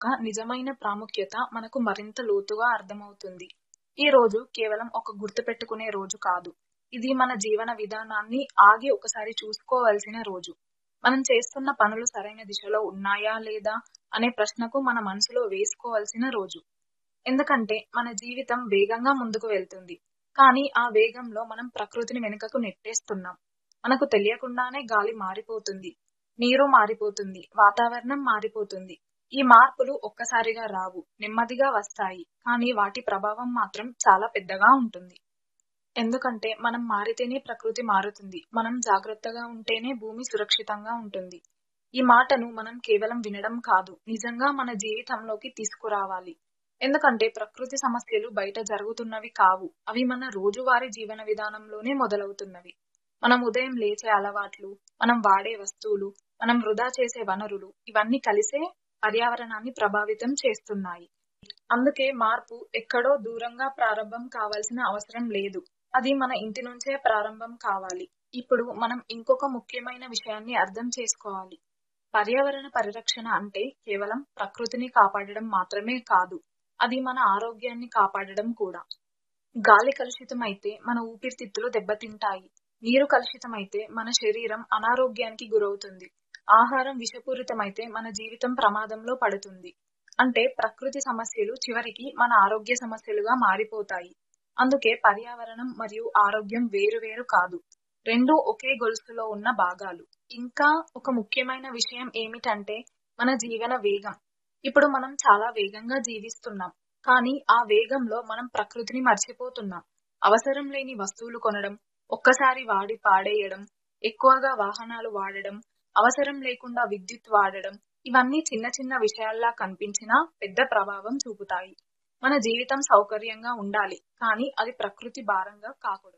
యొక్క నిజమైన ప్రాముఖ్యత మనకు మరింత లోతుగా అర్థమవుతుంది ఈ రోజు కేవలం ఒక గుర్తుపెట్టుకునే రోజు కాదు ఇది మన జీవన విధానాన్ని ఆగి ఒకసారి చూసుకోవాల్సిన రోజు మనం చేస్తున్న పనులు సరైన దిశలో ఉన్నాయా లేదా అనే ప్రశ్నకు మన మనసులో వేసుకోవాల్సిన రోజు ఎందుకంటే మన జీవితం వేగంగా ముందుకు వెళ్తుంది కానీ ఆ వేగంలో మనం ప్రకృతిని వెనుకకు నెట్టేస్తున్నాం మనకు తెలియకుండానే గాలి మారిపోతుంది నీరు మారిపోతుంది వాతావరణం మారిపోతుంది ఈ మార్పులు ఒక్కసారిగా రావు నెమ్మదిగా వస్తాయి కానీ వాటి ప్రభావం మాత్రం చాలా పెద్దగా ఉంటుంది ఎందుకంటే మనం మారితేనే ప్రకృతి మారుతుంది మనం జాగ్రత్తగా ఉంటేనే భూమి సురక్షితంగా ఉంటుంది ఈ మాటను మనం కేవలం వినడం కాదు నిజంగా మన జీవితంలోకి తీసుకురావాలి ఎందుకంటే ప్రకృతి సమస్యలు బయట జరుగుతున్నవి కావు అవి మన రోజువారీ జీవన విధానంలోనే మొదలవుతున్నవి మనం ఉదయం లేచే అలవాట్లు మనం వాడే వస్తువులు మనం వృధా చేసే వనరులు ఇవన్నీ కలిసే పర్యావరణాన్ని ప్రభావితం చేస్తున్నాయి అందుకే మార్పు ఎక్కడో దూరంగా ప్రారంభం కావాల్సిన అవసరం లేదు అది మన ఇంటి నుంచే ప్రారంభం కావాలి ఇప్పుడు మనం ఇంకొక ముఖ్యమైన విషయాన్ని అర్థం చేసుకోవాలి పర్యావరణ పరిరక్షణ అంటే కేవలం ప్రకృతిని కాపాడడం మాత్రమే కాదు అది మన ఆరోగ్యాన్ని కాపాడడం కూడా గాలి కలుషితమైతే మన ఊపిరితిత్తులు దెబ్బతింటాయి నీరు కలుషితమైతే మన శరీరం అనారోగ్యానికి గురవుతుంది ఆహారం విషపూరితమైతే మన జీవితం ప్రమాదంలో పడుతుంది అంటే ప్రకృతి సమస్యలు చివరికి మన ఆరోగ్య సమస్యలుగా మారిపోతాయి అందుకే పర్యావరణం మరియు ఆరోగ్యం వేరు వేరు కాదు రెండు ఒకే గొలుసులో ఉన్న భాగాలు ఇంకా ఒక ముఖ్యమైన విషయం ఏమిటంటే మన జీవన వేగం ఇప్పుడు మనం చాలా వేగంగా జీవిస్తున్నాం కానీ ఆ వేగంలో మనం ప్రకృతిని మర్చిపోతున్నాం అవసరం లేని వస్తువులు కొనడం ఒక్కసారి వాడి పాడేయడం ఎక్కువగా వాహనాలు వాడడం అవసరం లేకుండా విద్యుత్ వాడడం ఇవన్నీ చిన్న చిన్న విషయాల్లా కనిపించినా పెద్ద ప్రభావం చూపుతాయి మన జీవితం సౌకర్యంగా ఉండాలి కానీ అది ప్రకృతి భారంగా కాకూడదు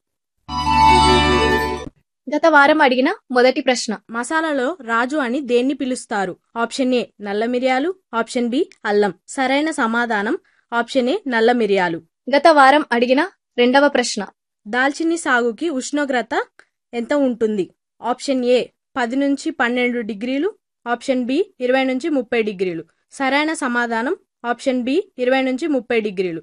గత వారం అడిగిన మొదటి ప్రశ్న మసాలాలో రాజు అని దేన్ని పిలుస్తారు ఆప్షన్ ఏ నల్ల మిరియాలు ఆప్షన్ బి అల్లం సరైన సమాధానం ఆప్షన్ ఏ నల్ల మిరియాలు గత వారం అడిగిన రెండవ ప్రశ్న దాల్చిని సాగుకి ఉష్ణోగ్రత ఎంత ఉంటుంది ఆప్షన్ ఏ పది నుంచి పన్నెండు డిగ్రీలు ఆప్షన్ బి ఇరవై నుంచి ముప్పై డిగ్రీలు సరైన సమాధానం ఆప్షన్ బి ఇరవై నుంచి ముప్పై డిగ్రీలు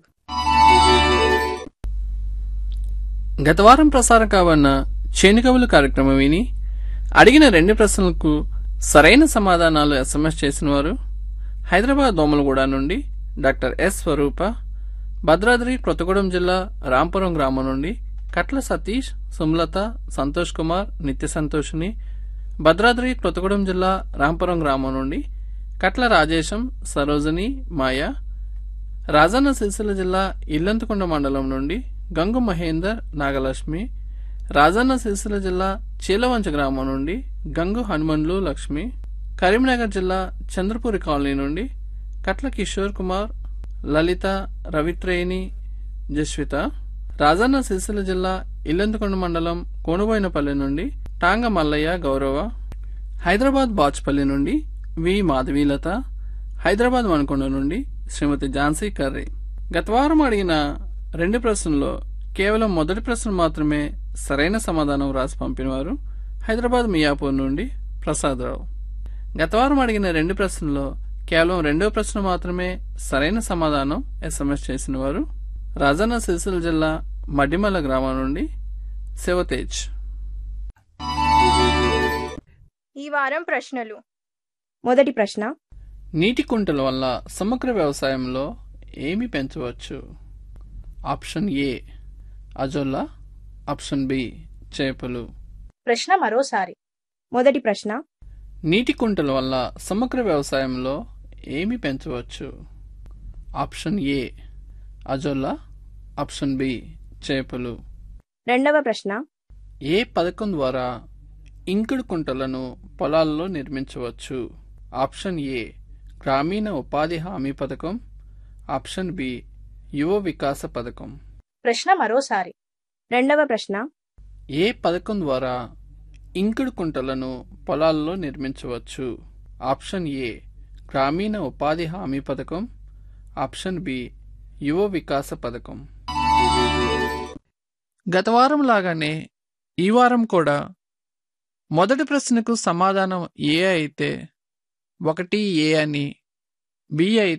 గత వారం ప్రసారం కావన్న చేనుకవులు కార్యక్రమం విని అడిగిన రెండు ప్రశ్నలకు సరైన సమాధానాలు ఎస్ఎంఎస్ చేసిన వారు హైదరాబాద్ దోమలగూడ నుండి డాక్టర్ ఎస్ స్వరూప భద్రాద్రి కొత్తగూడెం జిల్లా రాంపురం గ్రామం నుండి కట్ల సతీష్ సుమలత సంతోష్ కుమార్ నిత్య సంతోషిని భద్రాద్రి కొత్తగూడెం జిల్లా రాంపురం గ్రామం నుండి కట్ల రాజేశం సరోజిని మాయ రాజన్న సిరిసిల్ల జిల్లా ఇల్లంతకొండ మండలం నుండి గంగు మహేందర్ నాగలక్ష్మి రాజన్న సిరిసిల్ల జిల్లా చీలవంచ గ్రామం నుండి గంగు హనుమండ్లు లక్ష్మి కరీంనగర్ జిల్లా చంద్రపూరి కాలనీ నుండి కట్ల కిషోర్ కుమార్ లలిత రవిత్రేయిని జస్విత రాజన్న సిరిసిల్ల జిల్లా ఇల్లంతకొండ మండలం కోనుబోయినపల్లి నుండి టాంగ మల్లయ్య గౌరవ హైదరాబాద్ బాచ్పల్లి నుండి వి మాధవీలత హైదరాబాద్ మణకొండ నుండి శ్రీమతి ఝాన్సీ కర్రీ గత వారం అడిగిన రెండు ప్రశ్నల్లో కేవలం మొదటి ప్రశ్న మాత్రమే సరైన సమాధానం రాసి పంపినవారు హైదరాబాద్ మియాపూర్ నుండి ప్రసాదరావు గత వారం అడిగిన రెండు ప్రశ్నల్లో కేవలం రెండో ప్రశ్న మాత్రమే సరైన సమాధానం ఎస్ఎంఎస్ చేసిన వారు రాజన్న సిరిసిల్ల జిల్లా మడ్డిమల్ల గ్రామం నుండి శివతేజ్ ఈ వారం ప్రశ్నలు మొదటి ప్రశ్న నీటి కుంటల వల్ల సమగ్ర వ్యవసాయంలో ఏమి పెంచవచ్చు option A azolla option B చేపలు ప్రశ్న మరోసారి మొదటి ప్రశ్న నీటి కుంటల వల్ల సమగ్ర వ్యవసాయంలో ఏమి పెంచవచ్చు option A azolla option B చేపలు రెండవ ప్రశ్న ఏ పథకం ద్వారా ఇంకుడు కుంటలను పొలాల్లో నిర్మించవచ్చు ఆప్షన్ ఏ గ్రామీణ ఉపాధి హామీ పథకం ఆప్షన్ బి యువ వికాస పథకం ప్రశ్న మరోసారి రెండవ ప్రశ్న ఏ పథకం ద్వారా ఇంకుడు కుంటలను పొలాల్లో నిర్మించవచ్చు ఆప్షన్ ఏ గ్రామీణ ఉపాధి హామీ పథకం ఆప్షన్ బి యువ వికాస పథకం గత వారం లాగానే ఈ వారం కూడా మొదటి ప్రశ్నకు సమాధానం ఏ అయితే ఒకటి ఏ అని బి అయితే